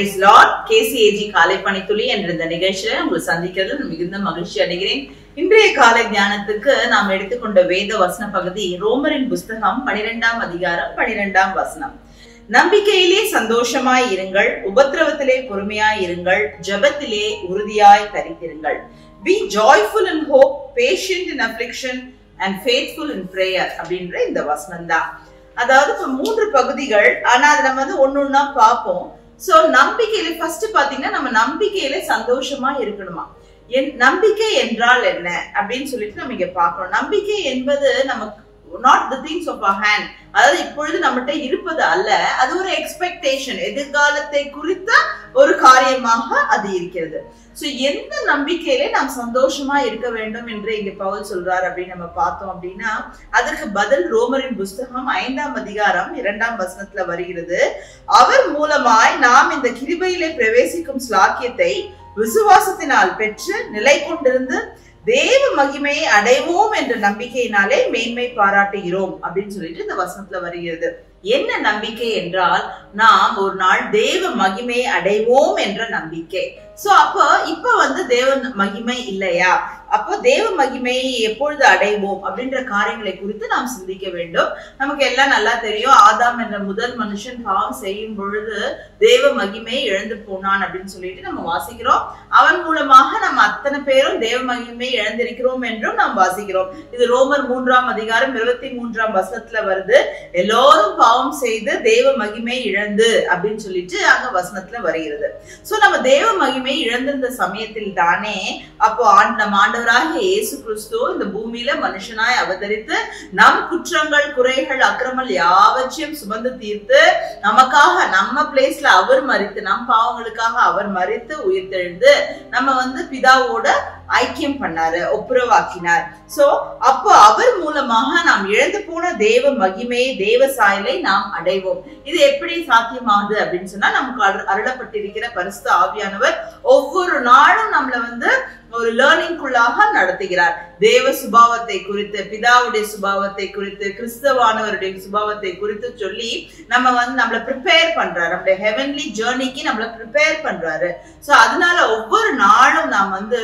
price Lord கேசிஏஜி காலை பணித்துளி என்ற இந்த நிகழ்ச்சியில உங்களை சந்திக்கிறது மிகுந்த மகிழ்ச்சி அடைகிறேன் இன்றைய காலை தியானத்துக்கு நாம் எடுத்துக்கொண்ட வேத வசன பகுதி ரோமரின் புஸ்தகம் பனிரெண்டாம் அதிகாரம் பனிரெண்டாம் வசனம் நம்பிக்கையிலே சந்தோஷமாய் இருங்கள் உபத்திரவத்திலே பொறுமையாய் இருங்கள் ஜெபத்திலே உறுதியாய் தரித்திருங்கள் be joyful in hope patient in affliction and faithful in prayer அப்படின்ற இந்த வசனம் தான் அதாவது இப்ப மூன்று பகுதிகள் ஆனா அதை நம்ம வந்து ஒண்ணு ஒண்ணா பார்ப்போம் சோ நம்பிக்கையில ஃபர்ஸ்ட் பாத்தீங்கன்னா நம்ம நம்பிக்கையில சந்தோஷமா இருக்கணுமா என் நம்பிக்கை என்றால் என்ன அப்படின்னு சொல்லிட்டு நம்ம இங்க பார்க்கணும் நம்பிக்கை என்பது நமக்கு not the things of a hand அதாவது இப்பொழுது நம்மகிட்ட இருப்பது அல்ல அது ஒரு எக்ஸ்பெக்டேஷன் எதிர்காலத்தை குறித்த ஒரு காரியமாக அது இருக்கிறது சோ எந்த நம்பிக்கையிலே நாம் சந்தோஷமா இருக்க வேண்டும் என்று இங்க பவுல் சொல்றார் அப்படின்னு நம்ம பார்த்தோம் அப்படின்னா அதற்கு பதில் ரோமரின் புஸ்தகம் ஐந்தாம் அதிகாரம் இரண்டாம் வசனத்துல வருகிறது அவர் மூலமாய் நாம் இந்த கிருபையிலே பிரவேசிக்கும் ஸ்லாக்கியத்தை விசுவாசத்தினால் பெற்று நிலை கொண்டிருந்து தேவ மகிமையை அடைவோம் என்ற நம்பிக்கையினாலே மேன்மை பாராட்டுகிறோம் அப்படின்னு சொல்லிட்டு இந்த வசனத்துல வருகிறது என்ன நம்பிக்கை என்றால் நாம் ஒரு நாள் தேவ மகிமையை அடைவோம் என்ற நம்பிக்கை சோ அப்போ இப்ப வந்து தேவ மகிமை இல்லையா அப்போ தேவ மகிமையை எப்பொழுது அடைவோம் அப்படின்ற காரியங்களை குறித்து நாம் சிந்திக்க வேண்டும் நமக்கு எல்லாம் நல்லா தெரியும் ஆதாம் என்ற முதல் மனுஷன் பாவம் செய்யும் பொழுது தேவ மகிமை இழந்து போனான் அப்படின்னு சொல்லிட்டு நம்ம வாசிக்கிறோம் அவன் மூலமாக நம்ம அத்தனை பேரும் தேவ மகிமை இழந்திருக்கிறோம் என்றும் நாம் வாசிக்கிறோம் இது ரோமர் மூன்றாம் அதிகாரம் இருபத்தி மூன்றாம் வசனத்துல வருது எல்லோரும் பாவம் செய்து தேவ மகிமை இழந்து அப்படின்னு சொல்லிட்டு அங்க வசனத்துல வருகிறது சோ நம்ம தேவ மகிமை இழந்திருந்த சமயத்தில் தானே அப்போ ஆண்டு நம்ம ஆண்டவராகிய இயேசு கிறிஸ்து இந்த பூமியில மனுஷனாய் அவதரித்து நம் குற்றங்கள் குறைகள் அக்கிரமல் யாவற்றையும் சுமந்து தீர்த்து நமக்காக நம்ம பிளேஸ்ல அவர் மறித்து நம் பாவங்களுக்காக அவர் மறித்து உயிர்த்தெழுந்து நம்ம வந்து பிதாவோட ஐக்கியம் பண்ணாரு ஒப்புரவாக்கினார் சோ அப்போ அவர் மூலமாக நாம் இழந்து போன தேவ மகிமையை தேவ சாயலை நாம் அடைவோம் இது எப்படி சாத்தியமாகுது அப்படின்னு சொன்னா நமக்கு அருளப்பட்டிருக்கிற பரிசுத்த ஆவியானவர் ஒவ்வொரு நாளும் நம்மள வந்து ஒரு லேர்னிங்குள்ளாக நடத்துகிறார் தேவ சுபாவத்தை குறித்து பிதாவுடைய சுபாவத்தை குறித்து கிறிஸ்தவானவருடைய சுபாவத்தை குறித்து சொல்லி நம்ம வந்து நம்மள ப்ரிப்பேர் பண்றாரு நம்மளுடைய ஹெவன்லி ஜேர்னிக்கு நம்மள ப்ரிப்பேர் பண்றாரு சோ அதனால ஒவ்வொரு நாளும் நாம் வந்து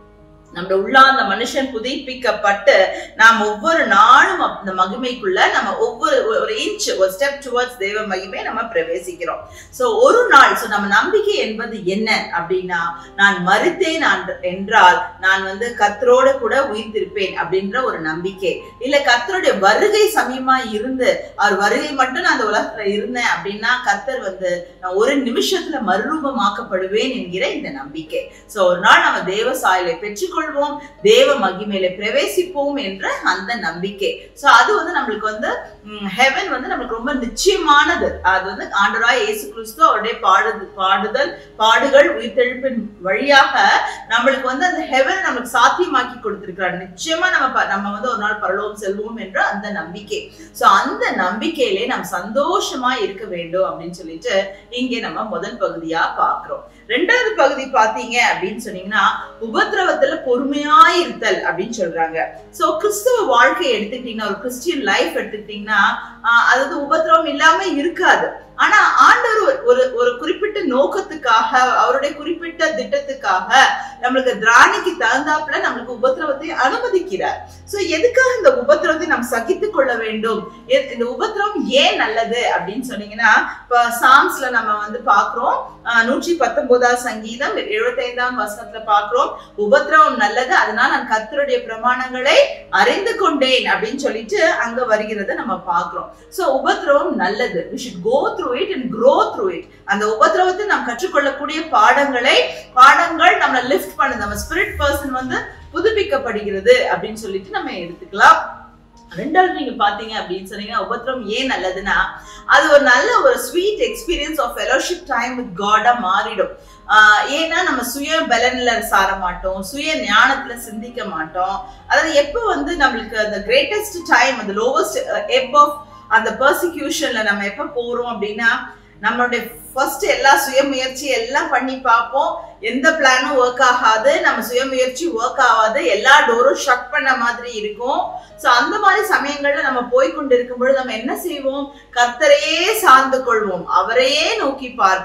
நம்ம உள்ளாந்த மனுஷன் புதுப்பிக்கப்பட்டு நாம் ஒவ்வொரு நாளும் அந்த மகிமைக்குள்ள நம்ம ஒவ்வொரு ஒரு இன்ச் ஒரு ஸ்டெப் டுவர்ட்ஸ் தெய்வ மகிமை நம்ம பிரவேசிக்கிறோம் சோ ஒரு நாள் சோ நம்ம நம்பிக்கை என்பது என்ன அப்படின்னா நான் மறுத்தேன் என்றால் நான் வந்து கத்தரோட கூட உயிர்த்திருப்பேன் அப்படின்ற ஒரு நம்பிக்கை இல்ல கத்தருடைய வருகை சமயமா இருந்து அவர் வருகை மட்டும் நான் அந்த உலகத்துல இருந்தேன் அப்படின்னா கத்தர் வந்து நான் ஒரு நிமிஷத்துல மறுரூபமாக்கப்படுவேன் என்கிற இந்த நம்பிக்கை சோ ஒரு நாள் நம்ம தேவ சாயலை பெற்றுக்கொள்வோம் தேவ மகிமையில பிரவேசிப்போம் என்ற அந்த நம்பிக்கை சோ அது வந்து நம்மளுக்கு வந்து ஹெவன் வந்து நம்மளுக்கு ரொம்ப நிச்சயமானது அது வந்து ஆண்டராய் இயேசு கிறிஸ்து அவருடைய பாடு பாடுதல் பாடுகள் உயிர்த்தெழுப்பின் வழியாக நம்மளுக்கு வந்து அந்த ஹெவன் நம்மளுக்கு சாத்தியமாக்கி கொடுத்திருக்கிறார் நிச்சயமா நம்ம நம்ம வந்து ஒரு நாள் பரலோகம் செல்வோம் என்ற அந்த நம்பிக்கை சோ அந்த நம்பிக்கையிலே நாம் சந்தோஷமா இருக்க வேண்டும் அப்படின்னு சொல்லிட்டு இங்கே நம்ம முதல் பகுதியா பாக்குறோம் ரெண்டாவது பகுதி பாத்தீங்க அப்படின்னு சொன்னீங்கன்னா உபத்திரவத்துல பொறுமையாய் இருத்தல் அப்படின்னு சொல்றாங்க சோ கிறிஸ்துவ வாழ்க்கையை எடுத்துக்கிட்டீங்கன்னா ஒரு கிறிஸ்டியன் லைஃப் எடுத்துக்கிட்டீங்கன்னா அதாவது உபத்திரவம் இல்லாம இருக்காது ஆனா ஆண்டவர் ஒரு ஒரு குறிப்பிட்ட நோக்கத்துக்காக அவருடைய குறிப்பிட்ட திட்டத்துக்காக நம்மளுக்கு திராணிக்கு தகுந்தாப்புல நம்மளுக்கு உபத்திரவத்தை அனுமதிக்கிறார் சோ எதுக்காக இந்த உபத்திரவத்தை நாம் சகித்து கொள்ள வேண்டும் இந்த உபத்திரவம் ஏன் நல்லது அப்படின்னு சொன்னீங்கன்னா இப்ப சாம்ஸ்ல நம்ம வந்து பாக்குறோம் நூற்றி பத்தொன்பதாம் சங்கீதம் எழுபத்தி ஐந்தாம் வசனத்துல பாக்குறோம் உபத்திரவம் நல்லது அதனால நான் கத்தருடைய பிரமாணங்களை அறிந்து கொண்டேன் அப்படின்னு சொல்லிட்டு அங்க வருகிறத நம்ம பாக்குறோம் சோ உபத்திரவம் நல்லது we should go through it and grow through it அந்த உபத்திரவத்தை நாம் கற்றுக்கொள்ளக்கூடிய பாடங்களை பாடங்கள் நம்மளை லிஃப்ட் பண்ணுது நம்ம ஸ்பிரிட் பர்சன் வந்து புதுப்பிக்கப்படுகிறது அப்படின்னு சொல்லிட்டு நம்ம எடுத்துக்கலாம் ரெண்டாவது நீங்க பாத்தீங்க அப்படின்னு சொன்னீங்கன்னா உபத்திரம் ஏன் நல்லதுன்னா அது ஒரு நல்ல ஒரு sweet experience of fellowship time with காடா மாறிடும் ஏன்னா நம்ம சுய பலன்ல சார மாட்டோம் சுய ஞானத்துல சிந்திக்க மாட்டோம் அதாவது எப்போ வந்து நம்மளுக்கு அந்த கிரேட்டஸ்ட் டைம் அந்த லோவஸ்ட் எப் ஆஃப் அந்த பர்சிக்யூஷன்ல நம்ம எப்ப போறோம் அப்படின்னா நம்மளுடைய ஃபர்ஸ்ட் எல்லா சுயமுயற்சி எல்லாம் பண்ணி பார்ப்போம் எந்த பிளானும் ஒர்க் ஆகாது நம்ம சுயமுயற்சி ஒர்க் ஆகாது எல்லா டோரும் ஷட் பண்ண மாதிரி இருக்கும் சோ அந்த மாதிரி சமயங்கள்ல நம்ம போய் கொண்டு இருக்கும் பொழுது நம்ம என்ன செய்வோம் கர்த்தரையே சார்ந்து கொள்வோம் அவரையே நோக்கி பார்ப்போம்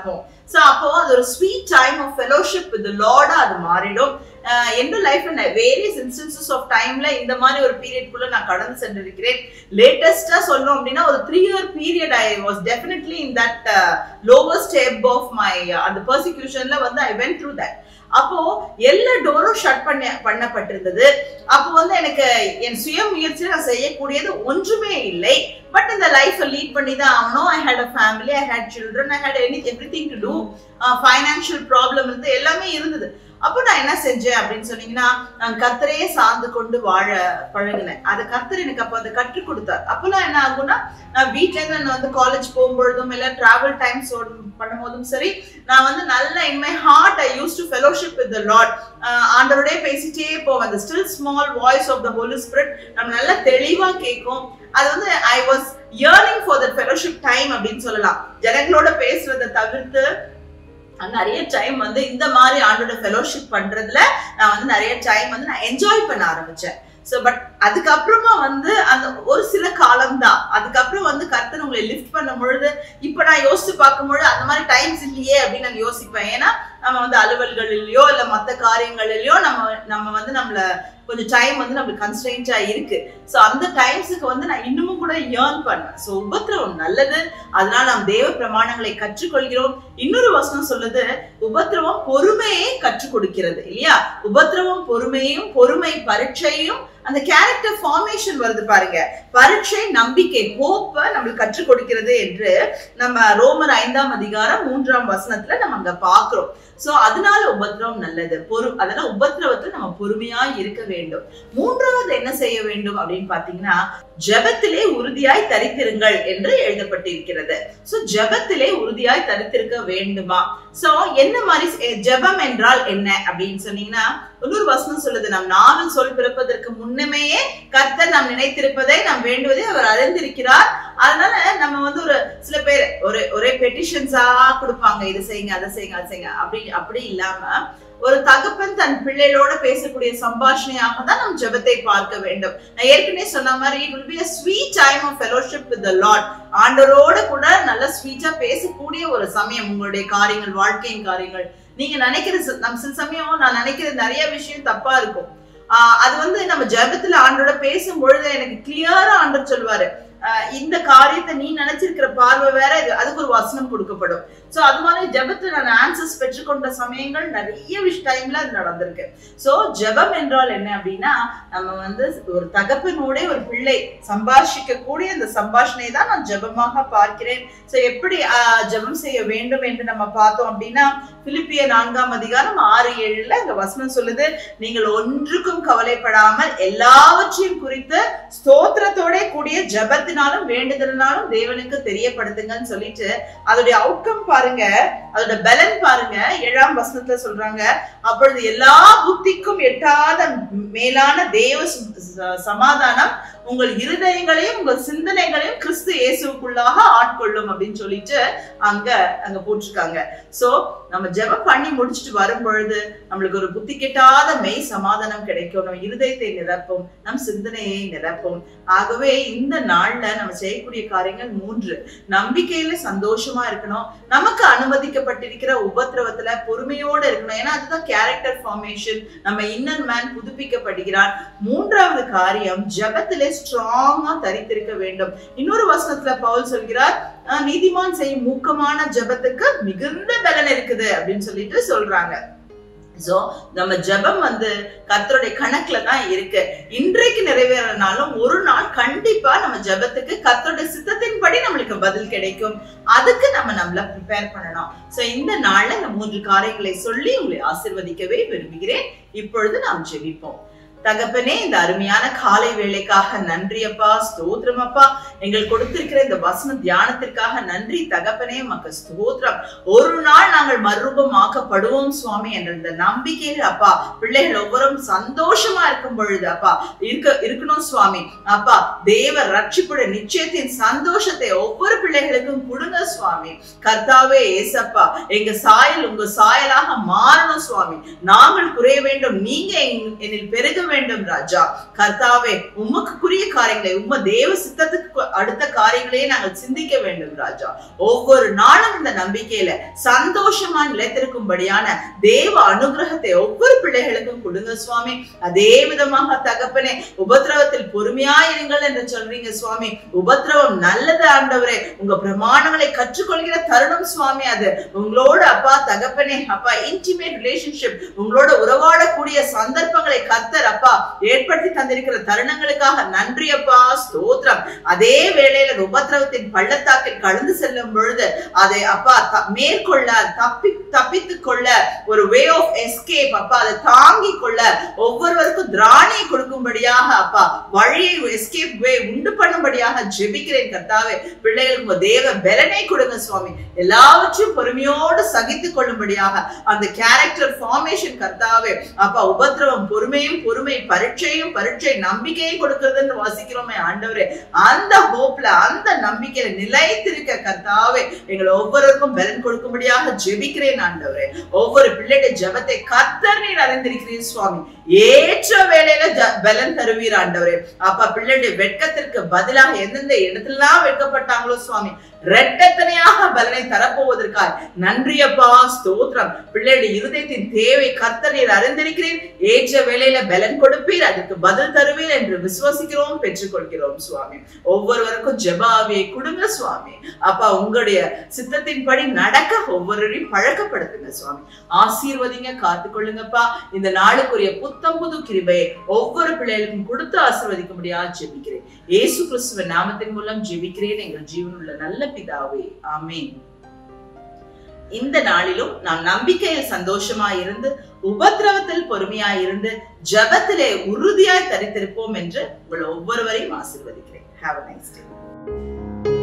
சோ அப்போ அது ஒரு sweet time of fellowship with லார்டா அது மாறிடும் அஹ் என்னோட லைஃப்ல வேரியஸ் இன்ஸ்டன்சஸ் ஆஃப் டைம்ல இந்த மாதிரி ஒரு பீரியட் குள்ள நான் கடந்து சென்றிருக்கிறேன் லேட்டஸ்டா சொல்லணும் அப்படின்னா ஒரு three year period I was definitely in that lower step of my அந்த பர்சிக்யூஷன்ல வந்து ஐ வென்ட் த்ரூ தட் அப்போ எல்லா டோரும் ஷட் பண்ண பண்ணப்பட்டிருந்தது அப்போ வந்து எனக்கு என் சுய முயற்சியில் நான் செய்யக்கூடியது ஒன்றுமே இல்லை பட் இந்த லைஃப் லீட் பண்ணி தான் ஆகணும் I had a family I had children I had any everything to do financial problem இருந்து எல்லாமே இருந்தது அப்போ நான் என்ன செஞ்சேன் அப்படின்னு சொன்னீங்கன்னா நான் கத்தரையே சார்ந்து கொண்டு வாழ பழகினேன் அது கத்தர் எனக்கு அப்போ அதை கற்றுக் கொடுத்தார் அப்போலாம் என்ன ஆகும்னா நான் வீட்ல இருந்து நான் வந்து காலேஜ் போகும்பொழுதும் இல்லை டிராவல் டைம்ஸ் பண்ணும்போதும் சரி நான் வந்து நல்ல in my heart I used to fellowship with the Lord ஆண்டவரோடய பேசிட்டே போவேன் அந்த still small voice of the Holy Spirit நம்ம நல்லா தெளிவா கேட்கும் அது வந்து I was yearning for the fellowship time அப்படின்னு சொல்லலாம் ஜனங்களோட பேசுறதை தவிர்த்து நிறைய டைம் வந்து இந்த மாதிரி ஆண்டோட ஃபெலோஷிப் பண்றதுல நான் வந்து நிறைய டைம் வந்து நான் என்ஜாய் பண்ண ஆரம்பிச்சேன் ஸோ பட் அதுக்கப்புறமா வந்து அந்த ஒரு சில காலம் தான் அதுக்கப்புறம் வந்து கர்த்தன் உங்களை லிஃப்ட் பண்ணும் பொழுது இப்போ நான் யோசிச்சு பார்க்கும் பொழுது அந்த மாதிரி டைம்ஸ் இல்லையே அப்படின்னு நான் யோசிப்பேன் ஏன்னா நம்ம வந்து அலுவல்களிலயோ இல்லை மற்ற காரியங்களிலயோ நம்ம நம்ம வந்து நம்மள கொஞ்சம் டைம் வந்து நம்மளுக்கு கன்ஸ்டன்டா இருக்கு ஸோ அந்த டைம்ஸுக்கு வந்து நான் இன்னமும் கூட ஏர்ன் பண்ணுவேன் ஸோ உபத்திரவம் நல்லது அதனால நாம் தேவ பிரமாணங்களை கற்றுக்கொள்கிறோம் இன்னொரு வசனம் சொல்லுது உபத்திரவம் பொறுமையை கற்றுக் கொடுக்கிறது இல்லையா உபத்திரவம் பொறுமையும் பொறுமை பரீட்சையும் அந்த கேரக்டர் ஃபார்மேஷன் வருது பாருங்க பரீட்சை நம்பிக்கை ஹோப்ப நம்மளுக்கு கற்றுக் கொடுக்கிறது என்று நம்ம ரோமர் ஐந்தாம் அதிகாரம் மூன்றாம் வசனத்துல நம்ம அங்க பாக்குறோம் சோ அதனால உபத்திரவம் நல்லது பொறு அதனால உபத்திரவத்துல நம்ம பொறுமையா இருக்க வேண்டும் மூன்றாவது என்ன செய்ய வேண்டும் அப்படின்னு பாத்தீங்கன்னா ஜபத்திலே உறுதியாய் தரித்திருங்கள் என்று எழுதப்பட்டிருக்கிறது சோ ஜபத்திலே உறுதியாய் தரித்திருக்க வேண்டுமா சோ என்ன மாதிரி ஜபம் என்றால் என்ன அப்படின்னு சொன்னீங்கன்னா இன்னொரு வசனம் சொல்லுது நம் நாவில் சொல் பிறப்பதற்கு முன்னமேயே கர்த்தர் நாம் நினைத்திருப்பதை நாம் வேண்டுவதை அவர் அறிந்திருக்கிறார் அதனால நம்ம வந்து ஒரு சில பேர் ஒரு ஒரே பெட்டிஷன்ஸா கொடுப்பாங்க இது செய்யுங்க அதை செய்யுங்க அதை செய்யுங்க அப்படி அப்படி இல்லாம ஒரு தகப்பன் தன் பிள்ளைகளோட பேசக்கூடிய சம்பாஷணையாக தான் நம் ஜெபத்தை பார்க்க வேண்டும் நான் ஏற்கனவே சொன்ன மாதிரி it will be a sweet time of fellowship with the Lord ஆண்டரோட கூட நல்ல ஸ்வீட்டா பேசக்கூடிய ஒரு சமயம் உங்களுடைய காரியங்கள் வாழ்க்கையின் காரியங்கள் நீங்க நினைக்கிறது நம்ம சில சமயம் நான் நினைக்கிறது நிறைய விஷயம் தப்பா இருக்கும் ஆஹ் அது வந்து நம்ம ஜெபத்துல ஆண்டோட பேசும் பொழுது எனக்கு கிளியரா ஆண்டர் சொல்வாரு இந்த காரியத்தை நீ நினைச்சிருக்கிற பார்வை வேற இது அதுக்கு ஒரு வசனம் கொடுக்கப்படும் சோ அது மாதிரி ஜபத்துல நான் ஆன்சர்ஸ் பெற்றுக்கொண்ட சமயங்கள் நிறைய விஷ் டைம்ல அது நடந்திருக்கு சோ ஜபம் என்றால் என்ன அப்படின்னா நம்ம வந்து ஒரு தகப்பனோட ஒரு பிள்ளை சம்பாஷிக்க கூடிய அந்த சம்பாஷணை தான் நான் ஜபமாக பார்க்கிறேன் சோ எப்படி ஜபம் செய்ய வேண்டும் என்று நம்ம பார்த்தோம் அப்படின்னா பிலிப்பிய நான்காம் அதிகாரம் ஆறு ஏழுல இந்த வசனம் சொல்லுது நீங்கள் ஒன்றுக்கும் கவலைப்படாமல் எல்லாவற்றையும் குறித்து ஸ்தோத்திரத்தோட கூடிய ஜபத்தினாலும் வேண்டுதலினாலும் தேவனுக்கு தெரியப்படுத்துங்கன்னு சொல்லிட்டு அதோடைய அவுட்கம் பாருங்க அதோட பலன் பாருங்க ஏழாம் வசனத்துல சொல்றாங்க அப்பொழுது எல்லா புத்திக்கும் எட்டாத மேலான தேவ சமாதானம் உங்கள் இருதயங்களையும் உங்கள் சிந்தனைகளையும் கிறிஸ்து இயேசுக்குள்ளாக ஆட்கொள்ளும் அப்படின்னு சொல்லிட்டு அங்க அங்க போட்டிருக்காங்க சோ நம்ம ஜெபம் பண்ணி முடிச்சுட்டு வரும் பொழுது நம்மளுக்கு ஒரு புத்தி கெட்டாத மெய் சமாதானம் கிடைக்கும் நம்ம இருதயத்தை நிரப்பும் நம் சிந்தனையை நிரப்பும் ஆகவே இந்த நாள்ல நம்ம செய்யக்கூடிய காரியங்கள் மூன்று நம்பிக்கையில சந்தோஷமா இருக்கணும் நமக்கு அனுமதிக்கப்பட்டிருக்கிற உபத்திரவத்துல பொறுமையோட இருக்கணும் ஏன்னா அதுதான் கேரக்டர் ஃபார்மேஷன் நம்ம இன்னர் மேன் புதுப்பிக்கப்படுகிறார் மூன்றாவது காரியம் ஜபத்திலே ஸ்ட்ராங்கா தரித்திருக்க வேண்டும் இன்னொரு வசனத்துல பவுல் சொல்கிறார் நீதிமான் செய்யும் மூக்கமான ஜபத்துக்கு மிகுந்த பலன் இருக்குது அப்படின்னு சொல்லிட்டு சொல்றாங்க சோ நம்ம ஜபம் வந்து கர்த்தருடைய கணக்குல தான் இருக்கு இன்றைக்கு நிறைவேறனாலும் ஒரு நாள் கண்டிப்பா நம்ம ஜபத்துக்கு கர்த்தருடைய சித்தத்தின்படி நம்மளுக்கு பதில் கிடைக்கும் அதுக்கு நம்ம நம்மள ப்ரிப்பேர் பண்ணணும் சோ இந்த நாள்ல இந்த மூன்று காரியங்களை சொல்லி உங்களை ஆசிர்வதிக்கவே விரும்புகிறேன் இப்பொழுது நாம் ஜெபிப்போம் தகப்பனே இந்த அருமையான காலை வேலைக்காக நன்றி அப்பா ஸ்தோத்திரம் அப்பா எங்கள் கொடுத்திருக்கிற இந்த வசன தியானத்திற்காக நன்றி தகப்பனே மக்க ஸ்தோத்திரம் ஒரு நாள் நாங்கள் மறுரூபமாக்கப்படுவோம் சுவாமி என்ற இந்த நம்பிக்கையில் அப்பா பிள்ளைகள் ஒவ்வொரும் சந்தோஷமா இருக்கும் பொழுது அப்பா இருக்க இருக்கணும் சுவாமி அப்பா தேவ ரட்சிப்புடைய நிச்சயத்தின் சந்தோஷத்தை ஒவ்வொரு பிள்ளைகளுக்கும் கொடுங்க சுவாமி கர்த்தாவே ஏசப்பா எங்க சாயல் உங்க சாயலாக மாறணும் சுவாமி நாங்கள் குறைய வேண்டும் நீங்க என்னில் பெருக வேண்டும் ராஜா கர்த்தாவே உமக்குரிய காரியங்களை உம்ம தேவ சித்தத்துக்கு அடுத்த காரியங்களையே நாங்கள் சிந்திக்க வேண்டும் ராஜா ஒவ்வொரு நாளும் இந்த நம்பிக்கையில சந்தோஷமா நிலைத்திருக்கும்படியான தேவ அனுகிரகத்தை ஒவ்வொரு பிள்ளைகளுக்கும் கொடுங்க சுவாமி அதே விதமாக தகப்பனே உபத்திரவத்தில் பொறுமையாயிருங்கள் என்று சொல்றீங்க சுவாமி உபத்திரவம் நல்லது ஆண்டவரே உங்க பிரமாணங்களை கற்றுக்கொள்கிற தருணம் சுவாமி அது உங்களோட அப்பா தகப்பனே அப்பா இன்டிமேட் ரிலேஷன்ஷிப் உங்களோட உறவாடக்கூடிய சந்தர்ப்பங்களை கத்தர் அப்பா ஏற்படுத்தி தந்திருக்கிற தருணங்களுக்காக நன்றி அப்பா ஸ்தோத்திரம் அதே வேளையில உபத்திரவத்தின் பள்ளத்தாக்கில் கடந்து செல்லும் பொழுது அதை அப்பா த- மேற்கொள்ள தப்பி தப்பித்துக் கொள்ள ஒரு வே ஆஃப் எஸ்கேப் அப்பா அதை தாங்கிக் கொள்ள ஒவ்வொருவருக்கும் திராணியை கொடுக்கும்படியாக அப்பா வழியை எஸ்கேப் வே உண்டு பண்ணும்படியாக ஜெபிக்கிறேன் கர்த்தாவே பிள்ளைகளுக்கு உங்க தேவ பலனை கொடுங்க சுவாமி எல்லாவற்றையும் பொறுமையோடு சகித்துக் கொள்ளும்படியாக அந்த கேரக்டர் ஃபார்மேஷன் கர்த்தாவே அப்பா உபத்திரவம் பொறுமையும் பொறுமை பரீட்சையும் பரீட்சை நம்பிக்கையும் கொடுக்கிறதுன்னு வாசிக்கிறோமே ஆண்டவரே அந்த ஹோப்ல அந்த நம்பிக்கையில நிலைத்திருக்க கர்த்தாவே எங்களை ஒவ்வொருவருக்கும் பலன் கொடுக்கும்படியாக ஜெபிக்கிறேன் ஆண்டவரே ஒவ்வொரு பிள்ளைடைய ஜெபத்தை கர்த்தர் நீர் அறிந்திருக்கிறீர் சுவாமி ஏற்ற வேளையில ஜ- பலன் தருவீர் ஆண்டவரே அப்பா பிள்ளைடைய வெட்கத்திற்கு பதிலாக எந்தெந்த இடத்துலலாம் வெட்கப்பட்டாங்களோ சுவாமி ரெட்டத்தனையாக பலனை தரப்போவதற்காய் நன்றி அப்பா ஸ்தோத்திரம் பிள்ளையுடைய இருதயத்தின் தேவை கர்த்தர் நீர் அறிந்திருக்கிறீர் ஏற்ற வேளையில பலன் கொடுப்பீர் அதுக்கு பதில் தருவீர் என்று விசுவாசிக்கிறோம் பெற்றுக்கொள்கிறோம் சுவாமி ஒவ்வொருவருக்கும் ஜெபாவியை கொடுங்க சுவாமி அப்பா உங்களுடைய சித்தத்தின்படி நடக்க ஒவ்வொருவரையும் பழக்கப்படுத்துங்க சுவாமி ஆசீர்வதிங்க காத்துக்கொள்ளுங்கப்பா இந்த நாளுக்குரிய புத்தம் புது கிருபையை ஒவ்வொரு பிள்ளைகளுக்கும் கொடுத்து ஆசீர்வதிக்கும்படியா ஜெபிக்கிறேன் இயேசு கிறிஸ்துவின் நாமத்தின் மூலம் ஜெபிக்கிறேன் எங்கள் ஜீவனுள்ள நல்ல பிதாவே ஆமென் இந்த நாளிலும் நாம் நம்பிக்கையில் சந்தோஷமாய் இருந்து உபத்திரவத்தில் பொறுமையாய் இருந்து ஜெபத்திலே உறுதியாய் தரித்திருப்போம் என்று உங்கள் ஒவ்வொருவரையும் ஆசீர்வதிக்கிறேன் ஹாவ் a nice day